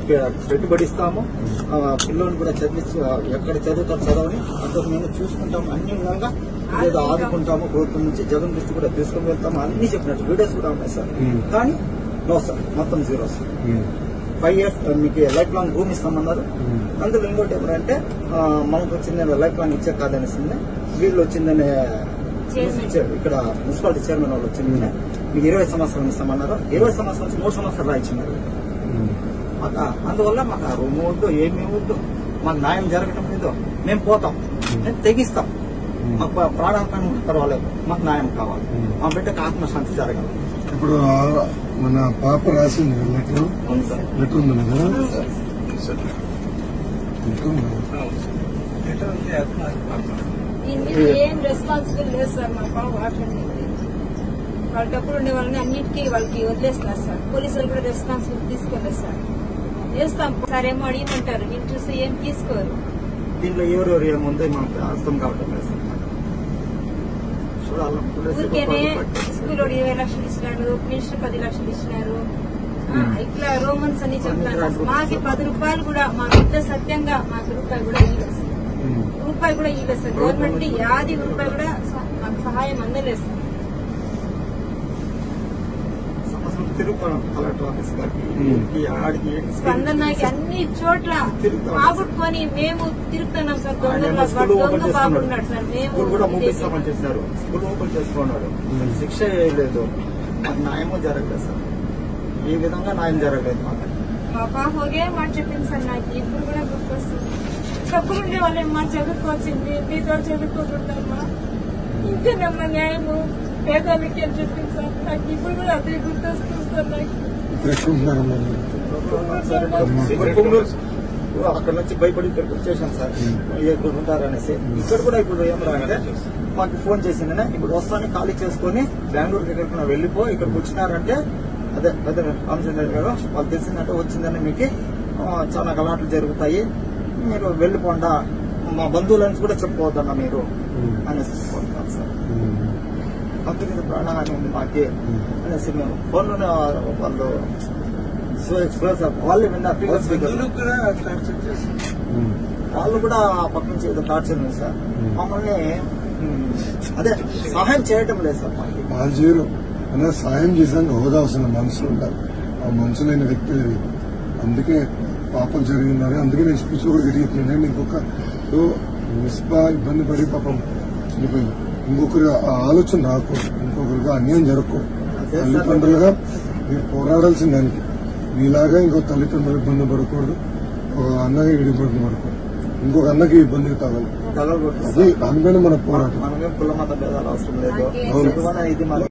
పె- పెట్టుబడి ఇస్తాము ఆ, పిల్లల్ని కూడా చదివించి ఆ, ఎక్కడ చదువుతారు చదవని అంతకు మేము చూసుకుంటాము అన్ని విధంగా ఏదో ఆదుకుంటాము ప్రభుత్వం నుంచి జగన్ దృష్టి కూడా తీసుకుని వెళ్తాము అన్ని చెప్పినట్టు వీడియోస్ కూడా ఉన్నాయి సార్ ఉమ్. కానీ నో సార్ మొత్తం zero sir um. Five years మీకు లైఫ్ లాంగ్ భూమి ఇస్తామన్నారు ఉమ్. అందులో ఇంకోటి ఏమంటే ఆ, మనకు వచ్చిందని లైఫ్ లాంగ్ ఇచ్చే కాదనేసింది వీళ్ళు వచ్చిందని ఇచ్చారు. ఇక్కడ మున్సిపాలిటీ చైర్మన్ వాళ్ళు వచ్చింది మీకు ఇరవై సంవత్సరాలు ఇస్తామన్నారు ఇరవై సంవత్సరాల నుంచి మూడు సంవత్సరాలు రాయించినారు ఉమ్. మాకు ఆ- అందువల్ల మాకు ఆ రూమ్ వద్దు ఏమి వద్దు మాకు న్యాయం జరగటం లేదో మేము పోతాం మేము తెగిస్తాం మాకు ప్రా- ప్రాణాలకైనా పర్వాలేదు మాకు న్యాయం కావాలి మా బిడ్డకు ఆత్మశాంతి జరగాలి ఇప్పుడు ఆ- మన పాప రాసింది కదా లెటర్ అవును సార్ లెటర్ ఉంది కదా లెటర్ ఉంది దీని మీద ఏం రెస్పాన్సిబుల్ లేదు సార్ మా పాప వాటర్ వాళ్ళ డబ్బులు ఉండే వాళ్ళని అన్నిటికీ వాళ్ళకి వదిలేస్తున్నారు సార్ పోలీసులు కూడా రెస్పాన్సిబుల్ తీసుకోలేదు సార్ చేస్తాం సార్ ఏమో అడిగిమంటారు వీళ్ళు చూసి ఏం తీసుకోరు దీంట్లో ఎవరెవరు ఏముందో మనకు అర్థం కావటం లేదు సార్ చూడాలి ఊరికేనే స్కూల్ వాడు ఇరవై లక్షలు ఇచ్చినాడు మినిస్టర్ పది లక్షలు ఇచ్చినారు ఆ, ఇట్లా రోమన్స్ అని చెప్తున్నారు మాకి పది రూపాయలు కూడా మా బిడ్డ సత్యంగా మాకు రూపాయి కూడా ఇవ్వలేదు సార్. ఉమ్. రూపాయి కూడా ఇవ్వలేదు సార్ గవర్నమెంట్ యాది రూపాయి కూడా స- మాకు సహాయం అందలేదు సార్ సంవత్సరం తిరుగుతాం కలెక్టర్ ఆఫీస్ గారికి ఉమ్. ఈ ఆడికి ఏంటి స్పందనకి అన్ని చోట్ల తిరుగుతాం. ఆగుట్టుకొని మేము తిరుగుతున్నాం సార్ ఆయన దొంగ ఏమో స్కూల్ ఓపెన్ దొంగ బాబు ఉన్నాడు సార్ చేసుకున్నాడు మేము స్కూల్ కూడా ఇదే మూపిస్తామని చేశారు స్కూల్ ఓపెన్ చేసుకున్నాడు శిక్ష వేయలేదు మాకు న్యాయము జరగలేదు సార్ ఈ విధంగా న్యాయం జరగలేదు మాకు మా పాప ఒకే మాట చెప్పింది సార్ నాకు ఇప్పుడు కూడా గుర్తొస్తుంది డబ్బులు ఉండే వాళ్ళే మా చదువుకోవాల్సింది మీతో చదువుకోకుండా ఇంకేనమ్మా న్యాయము పేదలకి అని చెప్పింది సార్ నాకు ఇప్పుడు కూడా అదే గుర్తొస్తుంది సార్ నాకు ఇప్పుడు ఎక్కడ ఉంటున్నారమ్మా మీరు? ఇప్పుడు పుంగూరు అక్కడ నుంచి భయపడి ఇక్కడికి వచ్చేసాం సార్ ఇక్కడ ఉంటారనేసి ఇక్కడ కూడా ఇప్పుడు ఏం రాగానే మాకు ఫోన్ చేసిందనే ఇప్పుడు వస్తాను ఖాళీ చేసుకొని బెంగళూరుకి ఎక్కడికైనా వెళ్ళిపో ఇక్కడికి వచ్చినారంటే అదే పెద్ద రామచంద్ర గారు వాళ్ళు తెలిసిందంటే వచ్చిందని మీకు ఆ, చాలా గలాట్లు జరుగుతాయి మీరు వెళ్ళిపోండా మా బంధువులని కూడా చెప్పుకోవద్దన్న మీరు ఉమ్. అనేసి ఫోన్ కాదు సార్ ఉమ్. అంతకింత ప్రాణహాని ఉంది మాకి అనేసి మేము ఫోన్లోనే వాళ్ళు సో- సో సార్ వాళ్ళు విన్న ఫిగర్స్ ఉమ్. వాళ్ళు కూడా పక్క నుంచి ఏదో టార్చర్ ఉంది సార్ మమ్మల్ని ఉమ్, అదే సహాయం చేయటం లేదు సార్ మాకు వాళ్ళు చేయరు అలా సాయం చేసాక హోదా అవసరం మనసులు ఉండాలి ఆ మనసు లేని వ్యక్తి అది అందుకే పాపం జరిగిందని అందుకే నేను స్పీచ్ కూడా గడిగిపోయాను ఇంకొక సో మిస్బా ఇబ్బంది పడి పాపం చనిపోయింది ఇంకొకరి ఆ ఆలోచన రాకూడదు ఇంకొకరికి అన్యాయం జరగకూడదు అదే సార్. తల్లిదండ్రులుగా మీరు పోరాడాల్సిన దానికి మీలాగా ఇంకో తల్లిదండ్రులు ఇబ్బంది పడకూడదు ఒక అన్నగా ఈడు ఇబ్బంది పడకూడదు ఇంకొక అన్నకి ఇబ్బంది తగలదు తగలబడుతుంది అది దానిపైన మన పోరాటం మనమేం కుల మత భేదాలు అవసరం లేదు నాకేం చదువు అనేది ఇది మన